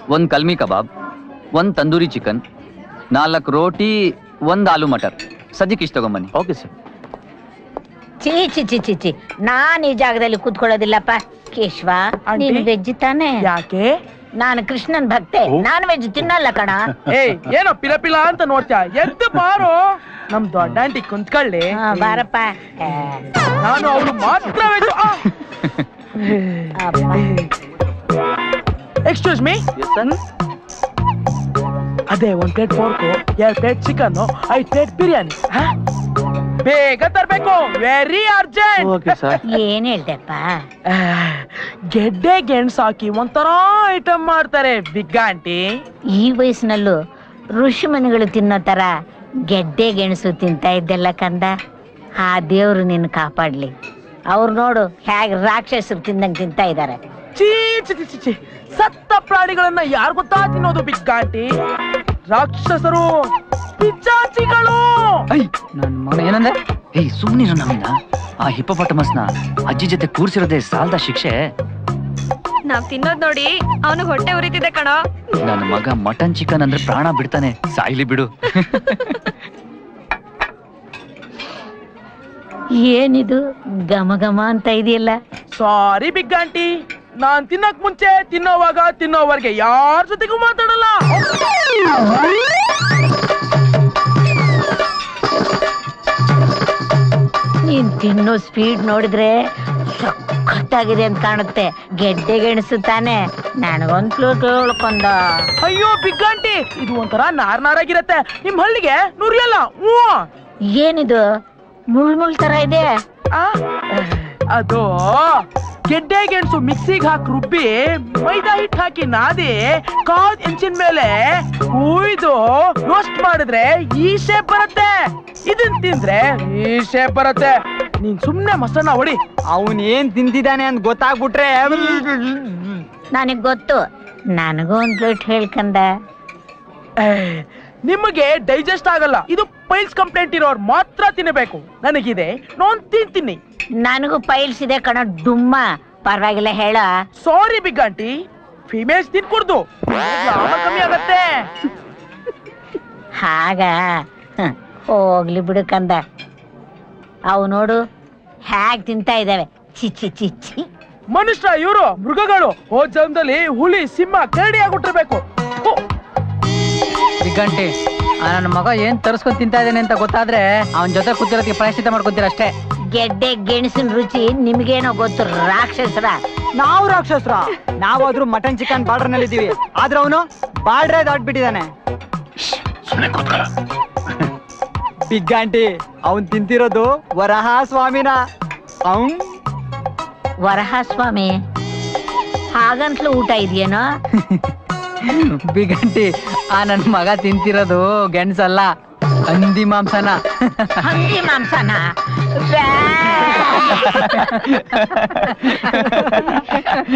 ಒಂದ್ ಕಲ್ಮಿ ಕಬಾಬ್ ಒಂದ್ ತಂದೂರಿ ಚಿಕನ್ ನಾಲ್ಕು ರೋಟಿ ಒಂದ್ ಆಲೂ ಮಟರ್ ಸದ್ಯಕ್ಕೆ ಇಷ್ಟ ತಗೊಂಬನ್ನಿ ಓಕೆ ಸರ್ ಚೀ ಚಿ ಚಿ ಚಿ ಚಿ ನಾನ್ ಈ ಜಾಗದಲ್ಲಿ ಕೂತ್ಕೊಳ್ಳೋದಿಲ್ಲಪ್ಪ ಕೇಶವ ಆಂಟಿ? ನೀನು ವೆಜ್ ತಾನೆ ಯಾಕೆ ನಾನು ಕೃಷ್ಣನ್ ಭಕ್ತೆ ನಾನ್ ವೆಜ್ ತಿನ್ನಲ್ಲ ಕಣ ಏಯ್ ಏನೋ ಪಿಲ ಪಿಲ ಅಂತ ನೋಡ್ತ್ಯಾ ಎದ್ದು ಬಾರೋ ನಮ್ ದೊಡ್ಡ ಆಂಟಿ ಕುಂತ್ಕೊಳ್ಳಿ ಹಾ, ಬಾರಪ್ಪ ಏ, ನಾನು ಅವಳು ಮಾತ್ರ ಅಪ್ಪ. ಎಕ್ಸ್ಕ್ಯೂಸ್ ಮೀ ಅದೇ ಒಂದ್ ಪ್ಲೇಟ್ ಪೋರ್ಕು ಎರಡ್ ಪ್ಲೇಟ್ ಚಿಕನ್ ಐದ್ ಪ್ಲೇಟ್ ಬಿರಿಯಾನಿ ಹಾ? ಬೇಗ ತರ್ಬೇಕು ವೆರಿ ಅರ್ಜೆಂಟ್ ಓಕೆ ಸರ್ ಏನ್ ಹೇಳ್ದೆಪ್ಪ ಗೆಡ್ಡೆ ಗೆಣಸು ಹಾಕಿ ಒಂಥರ ಐಟಮ್ ಮಾಡ್ತಾರೆ ಬಿಗ್ ಆಂಟಿ ಈ ವಯಸ್ಸಿನಲ್ಲೂ ಋಷಿ ಮನೆಗಳು ತಿನ್ನೋ ತರ ಗೆಡ್ಡೆ ಗೆಣಸು ತಿಂತಾ ಇದ್ದೆಲ್ಲ ಕಂದ ಆ ದೇವ್ರು ನಿನ್ನ ಕಾಪಾಡ್ಲಿ ಅವ್ರು ನೋಡು ಹೇಗ್ ರಾಕ್ಷಸರು ತಿಂದಂಗ್ ತಿಂತಾ ಇದಾರೆ ಚೀ ಚಿ ಚಿ, ಚಿ ಚಿ ಸತ್ತ ಪ್ರಾಣಿಗಳನ್ನ ಯಾರು ಗೊತ್ತಾ ತಿನ್ನೋದು ಬಿಗ್ ಆಂಟಿ ರಾಕ್ಷಸರು ಪಿಚಾಚಿಗಳು ಐ ನನ್ ಮಗನ ಏನಂದೆ ಏಯ್ ಸುಮ್ನಿರು ನಮ್ಮಿಂದ ಆ ಹಿಪ್ಪಪಟಮಸ್ನ ಅಜ್ಜಿ ಜೊತೆ ಕೂರ್ಸಿರೋದೇ ಸಾಲ್ದ ಶಿಕ್ಷೆ ನಾವ್ ತಿನ್ನೋದ್ ನೋಡಿ ಅವನಿಗೆ ಹೊಟ್ಟೆ ಉರಿತಿದೆ ಕಣೋ ನನ್ನ ಮಗ ಮಟನ್ ಚಿಕನ್ ಅಂದ್ರೆ ಪ್ರಾಣ ಬಿಡ್ತಾನೆ ಸಾಯ್ಲಿ ಬಿಡು ಏನಿದು ಘಮ ಘಮ ಅಂತ ಇದೆಯಲ್ಲ ಸಾರಿ ಬಿಗ್ ಆಂಟಿ ನಾನ್ ತಿನ್ನಕ್ ಮುಂಚೆ ತಿನ್ನೋವಾಗ ತಿನ್ನೋವರೆಗೆ ಯಾರ ಜೊತೆಗೂ ಮಾತಾಡಲ್ಲ ನೀನ್ ತಿನ್ನೋ ಸ್ಪೀಡ್ ನೋಡಿದ್ರೆ ಸಖತ್ತಾಗಿದೆ ಅಂತ ಕಾಣುತ್ತೆ ಗೆಡ್ಡೆ ಗೆಣಸು ತಾನೆ ನನಗೊಂದ್ ಪ್ಲೇಟ್ ಹೇಳ್ಕೊಂಡ ಅಯ್ಯೋ ಬಿಗ್ ಆಂಟಿ ಇದು ಒಂಥರ ನಾರ್ ನಾರಾಗಿರತ್ತೆ ನಿಮ್ ಹಳ್ಳಿಗೆ ನುರಿಯಲ್ಲ ಹ್ಞೂ ಏನಿದು ಮುಳ್ ಮುಳ್ ತರ ಇದೆ ಆ, ಅದು ಗೆಡ್ಡೆ ಗೆಣಸು ಮಿಕ್ಸಿಗೆ ಹಾಕಿ ರುಬ್ಬಿ ಮೈದಾ ಹಿಟ್ಟು ಹಾಕಿ ನಾದಿ ಕಾದ್ ಹೆಂಚಿನ ಮೇಲೆ ಹುಯ್ದು ರೋಸ್ಟ್ ಮಾಡಿದ್ರೆ ಈ ಶೇಪ್ ಬರುತ್ತೆ ಇದನ್ ತಿಂದ್ರೆ ಈ ಶೇಪ್ ಬರುತ್ತೆ ನೀನ್ ಸುಮ್ನೆ ಮಸನ್ನ ಹೊಡಿ ಅವನ್ ಏನ್ ತಿಂತಿದ್ದಾನೆ ಅಂತ ಗೊತ್ತಾಗ್ಬಿಟ್ರೆ ನನಗ್ ಗೊತ್ತು ನನಗೂ ಒಂದ್ ಪ್ಲೇಟ್ ಹೇಳ್ಕಂದ ಏ, ನಿಮಗೆ ಡೈಜೆಸ್ಟ್ ಆಗಲ್ಲ ಇದು ಪೈಲ್ಸ್ ಕಂಪ್ಲೇಂಟ್ ಇರೋರು ಮಾತ್ರ ತಿನ್ನಬೇಕು ನನಗಿದೆ ನಾನ್ ತಿಂತೀನಿ ನನಗೂ ಪೈಲ್ಸ್ ಇದೆ ಕಣ ಡುಮ್ಮ ಪರವಾಗಿಲ್ಲ ಹೇಳ ಸಾರಿ ಬಿಗ್ ಆಂಟಿ ಫಿಮೇಲ್ಸ್ ತಿನ್ಕೊಡ್ದು ಲಾಭ ಕಮ್ಮಿ ಆಗತ್ತೆ ಹಾಗ ಹ, ಹೋಗ್ಲಿ ಬಿಡು ಕಂದ ಅವು ನೋಡು ಹ್ಯಾಗ್ ತಿಂತಾ ಇದ್ದಾವೆ ಚಿ ಚಿ ಚಿ ಚಿ ಮನುಷ್ಯ ಇವರು ಮೃಗಗಳು ಹೋದ್ ಜನ್ಮದಲ್ಲಿ ಹುಲಿ ಸಿಂಹ ಕರಡಿ ಆಗ್ಬಿಟ್ಟಿರ್ಬೇಕು ಹೋ, ಗಂಟೆ ನನ್ನ ಮಗ ಏನ್ ತರ್ಸ್ಕೊಂಡ್ ತಿಂತಾ ಇದ್ದಾನೆ ಅಂತ ಗೊತ್ತಾದ್ರೆ ಅವನ ಜೊತೆ ಕೂತಿರೋದಕ್ಕೆ ಪ್ರಾಯಶ್ಚಿತ ಮಾಡ್ಕೊಂತೀರ ಅಷ್ಟೇ ಗೆಡ್ಡೆ ಗೆಣಸಿನ ರುಚಿ ನಿಮ್ಗೇನೋ ಗೊತ್ತು ರಾಕ್ಷಸರ ನಾವು ರಾಕ್ಷಸ್ರ ನಾವಾದ್ರೂ ಮಟನ್ ಚಿಕನ್ ಬಾರ್ಡರ್ ನಲ್ಲಿ ಇದೀವಿ ಆದ್ರೆ ಅವನು ಬಾರ್ಡ್ರೇ ದಾಟ್ಬಿಟ್ಟಿದ್ದಾನೆ ಬಿಗ್ ಆಂಟಿ ಅವನ್ ತಿಂತಿರೋದು ವರಹ ಸ್ವಾಮಿನ ಅವನ್ ವರಹ ಸ್ವಾಮಿ ಹಾಗಂತಲೂ ಊಟ ಇದೆಯೇನೋ ಬಿಗಂಟಿ ಆ ನನ್ ಮಗ ತಿಂತಿರೋದು ಗೆಣಸಲ್ಲ ಹಂದಿ ಮಾಂಸನ ಹಂದಿ ಮಾಂಸನ ಬ್ಯಾ.